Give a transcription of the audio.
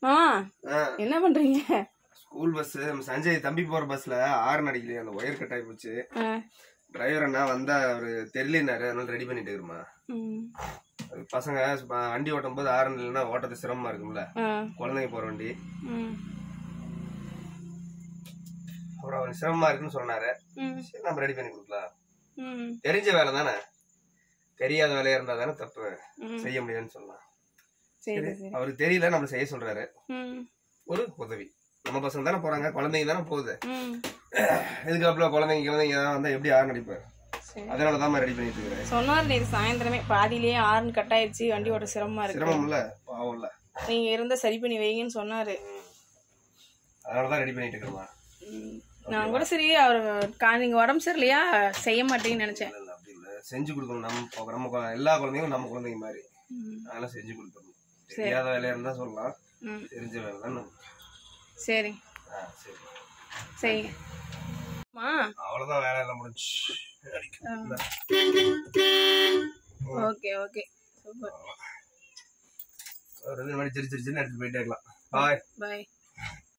மாமா ஆ, என்ன பண்றீங்க ஸ்கூல் பஸ் நம்ம சஞ்சய் தம்பி போற பஸ்ல ஆறு அடிக்கலையே அந்த ஒயர் கட் ஆகி போச்சு ஆ, டிரைவர் அண்ணா வந்தா அவரு தெரியலனாரு அதனால ரெடி பண்ணிட்டு இருமா ம், பசங்க ப- வண்டி ஓட்டும் போது ஆறு இல்லைன்னா ஓட்டது சிரமமா இருக்கும்ல ஆ, குழந்தைங்க போற வண்டி ம், அப்புறம் அவர் சிரமமா இருக்குன்னு சொன்னாரு ம், சரி நம்ம ரெடி பண்ணி கொடுக்கலாம் ம், தெரிஞ்ச வேலை தானே தெரியாத வேலையா இருந்தா தானே தப்பு ம். செய்ய முடியாதுன்னு சொல்லலாம் சரி சரி அவருக்கு தெரியல நம்ம செய்ய சொல்றாரு ம், ஒரு உதவி நம்ம பசங்க தானே போறாங்க குழந்தைங்க தானே போகுது ம், இதுக்கப்புறம் குழந்தைங்க குழந்தைங்க ஏதாவது வந்தா எப்படி ஆறு நடிப்பாரு சரி அதனால தான் ரெடி பண்ணிட்டு இருக்கிறேன் சொன்னார் நேற்று சாயந்தரமே பாதியிலேயே ஆறுன்னு கட் ஆயிடுச்சு வண்டி ஓட்ட சிரமமா இருக்கு சிரமம் இல்ல பாவம் இல்ல நீங்க இருந்தா சரி பண்ணி வைங்கன்னு சொன்னாரு அதனால தான் ரெடி பண்ணிட்டு இருக்கிறோமா ம், நான் கூட சரி அவர் கா- நீங்க உடம்பு சரியில்லையா செய்ய மாட்டேன்னு நினைச்சேன் இல்ல, இல்ல, அப்படி இல்ல செஞ்சு கொடுக்கணும் நம்ம நம்ம குழ- எல்லா குழந்தையும் நம்ம குழந்தைங்க மாதிரி ம், அதெல்லாம் செஞ்சு கொடுத்துடணும் தெரியாத வேலையா இருந்தா சொல்லலாம் ம், தெரிஞ்ச வேலை தான் நம்ம சரி ஆ, சரி செய்யுங்க அம்மா அவ்வளவுதான் வேலை எல்லாம் முடிஞ்சு ஓகே ஓகே சூப்பர் ஒரு ரெண்டு மணி சிரிச்சு சிரிச்சுன்னு எடுத்துட்டு போயிட்டே இருக்கலாம் பாய் பாய்